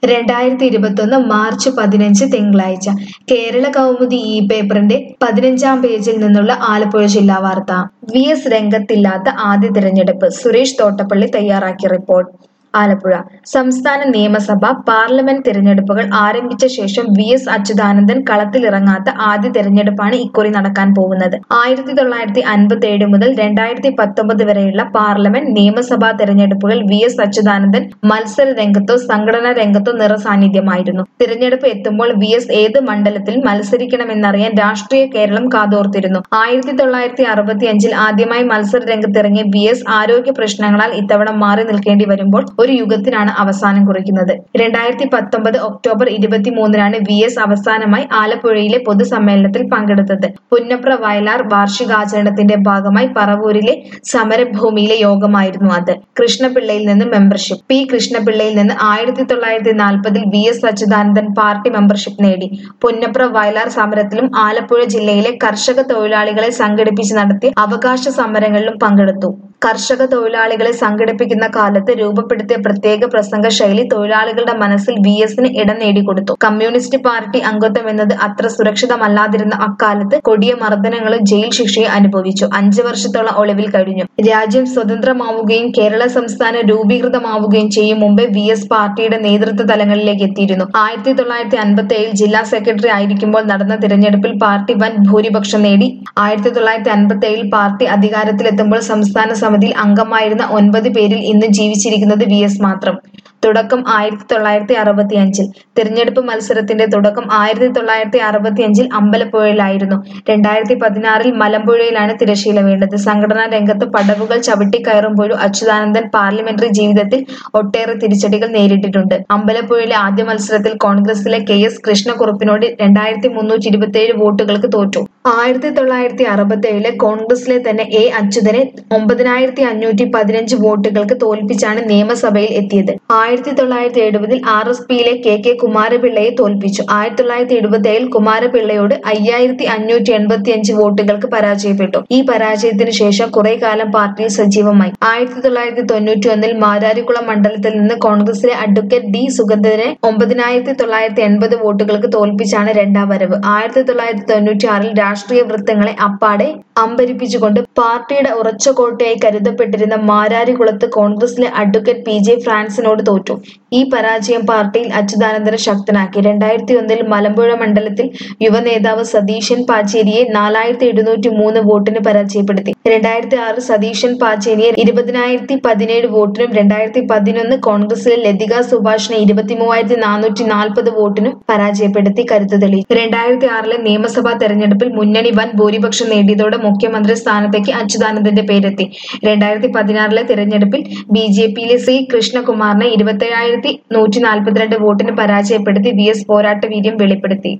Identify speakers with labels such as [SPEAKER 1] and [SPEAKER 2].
[SPEAKER 1] രണ്ടായിരത്തി ഇരുപത്തൊന്ന് മാർച്ച് പതിനഞ്ച് തിങ്കളാഴ്ച കേരള കൗമുദി ഈ പേപ്പറിന്റെ പതിനഞ്ചാം പേജിൽ നിന്നുള്ള ആലപ്പുഴ ജില്ലാ വാർത്ത വി എസ് രംഗത്തില്ലാത്ത ആദ്യ തിരഞ്ഞെടുപ്പ് സുരേഷ് തോട്ടപ്പള്ളി തയ്യാറാക്കിയ റിപ്പോർട്ട് ആലപ്പുഴ സംസ്ഥാന നിയമസഭ പാർലമെന്റ് തിരഞ്ഞെടുപ്പുകൾ ആരംഭിച്ച ശേഷം വി എസ് അച്യുതാനന്ദൻ കളത്തിലിറങ്ങാത്ത ആദ്യ തിരഞ്ഞെടുപ്പാണ് ഇക്കുറി നടക്കാൻ പോകുന്നത് ആയിരത്തി തൊള്ളായിരത്തി അൻപത്തി ഏഴ് മുതൽ രണ്ടായിരത്തി പത്തൊമ്പത് വരെയുള്ള പാർലമെന്റ് നിയമസഭാ തെരഞ്ഞെടുപ്പുകൾ വി എസ് അച്യുതാനന്ദൻ മത്സര രംഗത്തോ സംഘടനാ രംഗത്തോ നിറസാന്നിധ്യമായിരുന്നു തിരഞ്ഞെടുപ്പ് എത്തുമ്പോൾ വി എസ് ഏത് മണ്ഡലത്തിൽ മത്സരിക്കണമെന്നറിയാൻ രാഷ്ട്രീയ കേരളം കാതോർത്തിരുന്നു ആയിരത്തി തൊള്ളായിരത്തി അറുപത്തി അഞ്ചിൽ ആദ്യമായി മത്സര രംഗത്തിറങ്ങിയ വി എസ് ആരോഗ്യ പ്രശ്നങ്ങളാൽ ഇത്തവണ മാറി നിൽക്കേണ്ടി വരുമ്പോൾ ഒരു യുഗത്തിനാണ് അവസാനം കുറിക്കുന്നത് രണ്ടായിരത്തി പത്തൊമ്പത് ഒക്ടോബർ ഇരുപത്തിമൂന്നിനാണ് വി എസ് അവസാനമായി ആലപ്പുഴയിലെ പൊതുസമ്മേളനത്തിൽ പങ്കെടുത്തത് പുന്നപ്ര വയലാർ വാർഷികാചരണത്തിന്റെ ഭാഗമായി പറവൂരിലെ സമരഭൂമിയിലെ യോഗമായിരുന്നു അത് കൃഷ്ണപിള്ളയിൽ നിന്ന് മെമ്പർഷിപ്പ് പി കൃഷ്ണപിള്ളയിൽ നിന്ന് ആയിരത്തി തൊള്ളായിരത്തി നാൽപ്പതിൽ V S Achuthanandan party membership നേടി പുന്നപ്ര വയലാർ സമരത്തിലും ആലപ്പുഴ ജില്ലയിലെ കർഷക തൊഴിലാളികളെ സംഘടിപ്പിച്ച് നടത്തിയ അവകാശ സമരങ്ങളിലും പങ്കെടുത്തു കർഷക തൊഴിലാളികളെ സംഘടിപ്പിക്കുന്ന കാലത്ത് രൂപപ്പെടുത്തിയ പ്രത്യേക പ്രസംഗ ശൈലി തൊഴിലാളികളുടെ മനസ്സിൽ വി എസിന് ഇടം നേടിക്കൊടുത്തു കമ്മ്യൂണിസ്റ്റ് പാർട്ടി അംഗത്വം എന്നത് അത്ര സുരക്ഷിതമല്ലാതിരുന്ന അക്കാലത്ത് കൊടിയ മർദ്ദനങ്ങളും ജയിൽ ശിക്ഷയും അനുഭവിച്ചു അഞ്ചു വർഷത്തോളം ഒളിവിൽ കഴിഞ്ഞു രാജ്യം സ്വതന്ത്രമാവുകയും കേരള സംസ്ഥാനം രൂപീകൃതമാവുകയും ചെയ്യും മുമ്പേ വി എസ് പാർട്ടിയുടെ നേതൃത്വ തലങ്ങളിലേക്ക് എത്തിയിരുന്നു ആയിരത്തി തൊള്ളായിരത്തി അൻപത്തി ഏഴിൽ ജില്ലാ സെക്രട്ടറി ആയിരിക്കുമ്പോൾ നടന്ന തിരഞ്ഞെടുപ്പിൽ പാർട്ടി വൻ ഭൂരിപക്ഷം നേടി ആയിരത്തി തൊള്ളായിരത്തി അൻപത്തി ഏഴിൽ പാർട്ടി അധികാരത്തിലെത്തുമ്പോൾ സംസ്ഥാന സമിതിയിൽ അംഗമായിരുന്ന ഒൻപത് പേരിൽ ഇന്ന് ജീവിച്ചിരിക്കുന്നത് വി എസ് മാത്രം തുടക്കം ആയിരത്തി തൊള്ളായിരത്തി അറുപത്തി അഞ്ചിൽ തിരഞ്ഞെടുപ്പ് മത്സരത്തിന്റെ തുടക്കം ആയിരത്തി തൊള്ളായിരത്തി അറുപത്തി അഞ്ചിൽ അമ്പലപ്പുഴയിലായിരുന്നു രണ്ടായിരത്തി പതിനാറിൽ മലമ്പുഴയിലാണ് തിരശീല വീണ്ടത് സംഘടനാ രംഗത്ത് പടവുകൾ ചവിട്ടിക്കയറുമ്പോഴും അച്യുതാനന്ദൻ പാർലമെന്ററി ജീവിതത്തിൽ ഒട്ടേറെ തിരിച്ചടികൾ നേരിട്ടിട്ടുണ്ട് അമ്പലപ്പുഴയിലെ ആദ്യ മത്സരത്തിൽ കോൺഗ്രസിലെ കെ എസ് കൃഷ്ണക്കുറുപ്പിനോട് രണ്ടായിരത്തി മുന്നൂറ്റി ഇരുപത്തിയേഴ് വോട്ടുകൾക്ക് തോറ്റു ആയിരത്തി തൊള്ളായിരത്തി അറുപത്തി ഏഴിലെ കോൺഗ്രസിലെ തന്നെ എ അച്യുതനെ ഒമ്പതിനായിരത്തി അഞ്ഞൂറ്റി പതിനഞ്ച് വോട്ടുകൾക്ക് തോൽപ്പിച്ചാണ് നിയമസഭയിൽ എത്തിയത് ആയിരത്തി തൊള്ളായിരത്തി എഴുപതിൽ ആർ എസ് പിയിലെ കെ കെ കുമാരപിള്ളയെ തോൽപ്പിച്ചു ആയിരത്തി തൊള്ളായിരത്തി എഴുപത്തി ഏഴിൽ കുമാരപിള്ളയോട് അയ്യായിരത്തി അഞ്ഞൂറ്റി എൺപത്തി അഞ്ച് വോട്ടുകൾക്ക് പരാജയപ്പെട്ടു ഈ പരാജയത്തിന് ശേഷം കുറെ കാലം പാർട്ടിയിൽ സജീവമായി ആയിരത്തി തൊള്ളായിരത്തി തൊണ്ണൂറ്റി ഒന്നിൽ മാരാരിക്കുളം മണ്ഡലത്തിൽ നിന്ന് കോൺഗ്രസിലെ അഡ്വക്കേറ്റ് ഡി സുഗന്ധനെ ഒമ്പതിനായിരത്തി തൊള്ളായിരത്തി എൺപത് വോട്ടുകൾക്ക് തോൽപ്പിച്ചാണ് രണ്ടാം വരവ് ആയിരത്തി തൊള്ളായിരത്തി തൊണ്ണൂറ്റി ആറിൽ രാഷ്ട്രീയ വൃത്തങ്ങളെ അപ്പാടെ അമ്പരിപ്പിച്ചുകൊണ്ട് പാർട്ടിയുടെ ഉറച്ച കോട്ടയായി കരുതപ്പെട്ടിരുന്ന മാരാരികുളത്ത് കോൺഗ്രസിലെ അഡ്വക്കേറ്റ് പി ജെ ഫ്രാൻസിനോട് തോറ്റു ഈ പരാജയം പാർട്ടിയിൽ അച്യുതാനന്ദനെ ശക്തനാക്കി രണ്ടായിരത്തി ഒന്നിൽ മലമ്പുഴ മണ്ഡലത്തിൽ യുവനേതാവ് സതീശൻ പാച്ചേരിയെ നാലായിരത്തി എഴുന്നൂറ്റി മൂന്ന് വോട്ടിന് പരാജയപ്പെടുത്തി രണ്ടായിരത്തി ആറ് സതീശൻ പാച്ചേരിയെ ഇരുപതിനായിരത്തി പതിനേഴ് വോട്ടിനും രണ്ടായിരത്തി പതിനൊന്ന് കോൺഗ്രസിലെ ലതിക സുഭാഷിനെ ഇരുപത്തി മൂവായിരത്തി നാനൂറ്റി നാൽപ്പത് വോട്ടിനും പരാജയപ്പെടുത്തി കരുത്ത് തെളിയിച്ചു രണ്ടായിരത്തി ആറിലെ നിയമസഭാ തെരഞ്ഞെടുപ്പിൽ മുന്നണി വൻ ഭൂരിപക്ഷം നേടിയതോടെ മുഖ്യമന്ത്രി സ്ഥാനത്തേക്ക് അച്യുതാനന്ദന്റെ പേരെത്തി രണ്ടായിരത്തി പതിനാറിലെ തെരഞ്ഞെടുപ്പിൽ ബി ജെ പിയിലെ സി കൃഷ്ണകുമാറിനെ ഇരുപത്തേഴായിരത്തി നൂറ്റി നാൽപ്പത്തിരണ്ട് വോട്ടിന് പരാജയപ്പെടുത്തി വി എസ് പോരാട്ട വീര്യം വെളിപ്പെടുത്തി